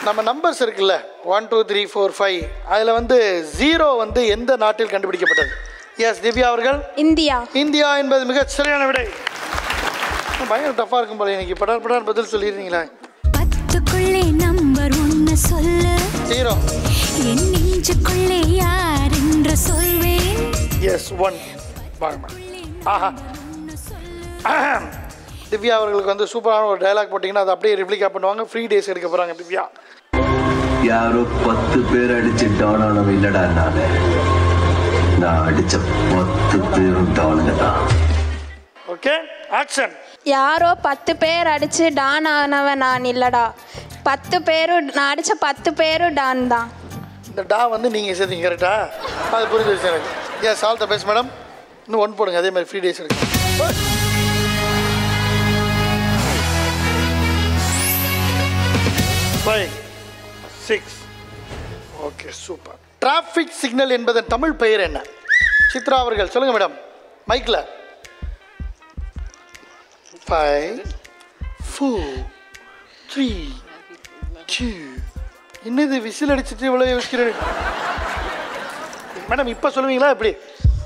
நம்ம நம்பர்ஸ் இருக்குல்ல one two three four five அதில் வந்து ஜீரோ வந்து எந்த நாட்டில் கண்டுபிடிக்கப்பட்டது எஸ் திவ்யா அவர்கள் இந்தியா இந்தியா என்பது மிகச் சரியான விடை பயங்கர டஃப்பாக இருக்கும் போல இன்னைக்கு படார் படார் பதில் சொல்லிடுறீங்களா பத்துக்குள்ளே நம்பர் ஒன்னு சொல்லு ஜீரோ என் நெஞ்சுக்குள்ளே யார் என்று சொல்வேன் எஸ் ஒன் வாங்க ஆஹா அஹம். திவ்யா அவர்களுக்கு வந்து சூப்பரான ஒரு டயலாக் போட்டிங்கன்னா அதை அப்படியே ரிப்ளிகா பண்ணுவாங்க ஃப்ரீ டேஸ் எடுக்க போகிறாங்க திவ்யா யாரோ பத்து பேர் அடிச்சு டான் ஆனவன் இல்லடா நானு நான் அடிச்ச பத்து பேரும் டானுங்க தான் ஓகே ஆக்ஷன் யாரோ பத்து பேர் அடிச்சு டான் ஆனவன் நான் இல்லடா பத்து பேரும் நான் அடிச்ச பத்து பேரும் டான் தான் இந்த டா வந்து நீங்கள் சேர்த்தீங்க கரெக்டா அது புரிஞ்சிருச்சு எனக்கு yes all the best madam இன்னும் ஒன் போடுங்க அதே மாதிரி ஃப்ரீ டேஸ் இருக்கு five six okay super traffic signal என்பதன் தமிழ் பெயர் என்ன சித்ரா அவர்கள் சொல்லுங்க மேடம் மைக்கில் ஃபைவ் ஃபோர் த்ரீ டூ என்னது விசில் அடிச்சிட்டு இவ்வளோ யோசிக்கிறேன் மேடம் இப்போ சொல்லுவீங்களா எப்படி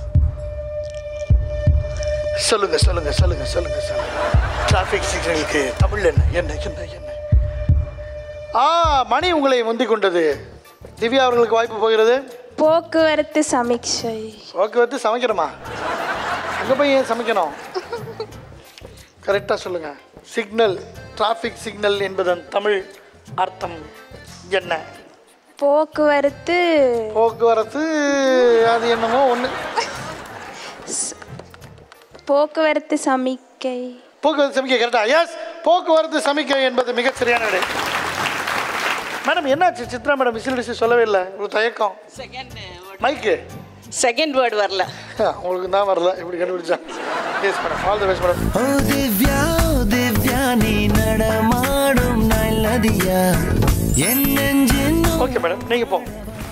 சொல்லுங்க சொல்லுங்க சொல்லுங்க சொல்லுங்க சொல்லுங்க டிராஃபிக் சிக்னலுக்கு தமிழ் என்ன என்ன என்ன என்ன ஆ மணி உங்களை முந்திக் கொண்டது திவ்யா அவர்களுக்கு வாய்ப்பு போகிறது போக்குவரத்து சமீட்சை போக்குவரத்து சமைக்கணுமா அங்கே போய் ஏன் சமைக்கணும் கரெக்டாக சொல்லுங்க சிக்னல் டிராஃபிக் சிக்னல் என்பதன் தமிழ் அர்த்தம் என்ன போக்குவரத்து போக்குவரத்து அது என்னமோ ஒன்று போக்குவரத்து சமிக்கை போக்குவரத்து சமிக்கை கரெக்டா எஸ் போக்குவரத்து சமிக்கை என்பது மிகச் சரியான விடை மேடம் என்னாச்சு சித்ரா மேடம் விசில் அடிச்சு சொல்லவே இல்லை ஒரு தயக்கம் மைக்கு செகண்ட் வேர்டு வரல உங்களுக்கு தான் வரல எப்படி கண்டுபிடிச்சா yes madam all the best madam ஓ திவ்யா ஓ திவ்யா நீ நடமாடும் நல்லதியா என் நெஞ்சின் ஓகே மேடம் நீங்கள் போங்க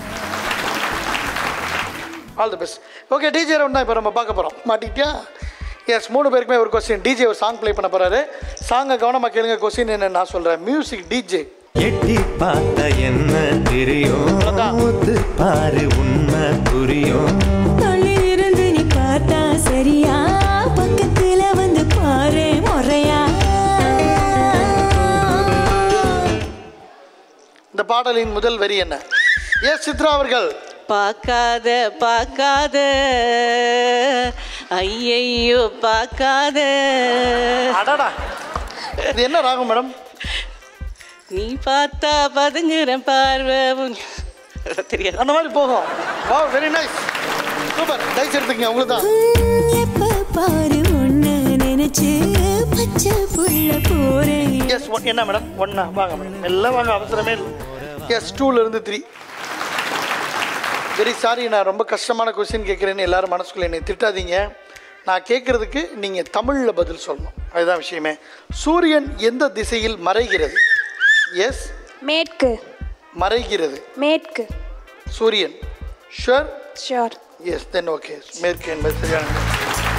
all the best okay DJ round தான் இப்போ நம்ம பார்க்க போகிறோம் மாட்டிக்கிட்டியா எஸ் மூணு பேருக்குமே ஒரு கொஸ்டின் டிஜே ஒரு சாங் ப்ளே பண்ண போகிறாரு சாங்கை கவனமாக கேளுங்க கொஸ்டின் என்ன நான் சொல்கிறேன் மியூசிக் டிஜே எட்டி பார்த்த என்ன தெரியும் ஒத்து பாரு உண்மை புரியும் தொழிலிருந்து நீ பார்த்தா சரியா பக்கத்துல வந்து பாரு முறையா இந்த பாடலின் முதல் வரி என்ன எஸ் சித்ரா அவர்கள் பார்க்காத பார்க்காத ஐயையோ பார்க்காத அடடா இது என்ன ராகம் மேடம் நீ பார்த்தா பதுங்குற பார்வை உன்- தெரியாது அந்த மாதிரி போகும் வா வெரி நைஸ் சூப்பர் டைஸ் எடுத்துக்கங்க உங்களுக்கு தான் எப்ப பாரு ஒண்ணு நினைச்சு பச்சை புள்ள போறேன் எஸ் ஒன் என்ன மேடம் ஒன்னா வாங்க மேடம் எல்லாம் வாங்க அவசரமே இல்லை எஸ் டூலேருந்து த்ரீ வெரி சாரி நான் ரொம்ப கஷ்டமான கொஸ்டின் கேட்குறேன்னு எல்லாரும் மனசுக்குள்ள என்னை திட்டாதீங்க நான் கேட்குறதுக்கு நீங்கள் தமிழில் பதில் சொல்லணும் அதுதான் விஷயமே சூரியன் எந்த திசையில் மறைகிறது எஸ் மேற்கு மறைகிறது மேற்கு சூரியன் sure sure yes then okay மேற்கு என்பது சரியான விடை.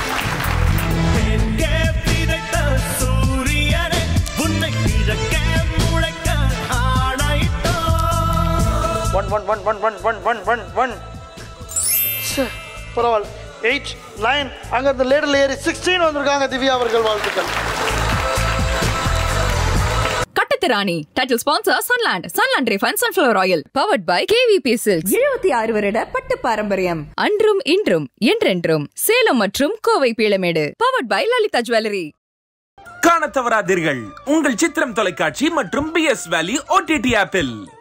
சூரியனே உன்னை கிழக்க முளைக்க ஆணைத்தோ one one one one one one one one one ச்சே, பரவாயில்ல எயிட் நைன் அங்கே இந்த லேடல் ஏறி சிக்ஸ்டீன் வந்திருக்காங்க திவ்யா அவர்கள் வாழ்த்துக்கள் கட்டத்திராணி title sponsor Sunland Sunland refined sunflower oil powered by KVB silks எழுபத்தி ஆறு வருட பட்டு பாரம்பரியம் அன்றும் இன்றும் என்றென்றும் சேலம் மற்றும் Kovai Peelamedu powered by Lalitha jewellery காணத் தவறாதீர்கள் உங்கள் சித்திரம் தொலைக்காட்சி மற்றும் பி எஸ் வேலி ஓடிடி ஆப்பில்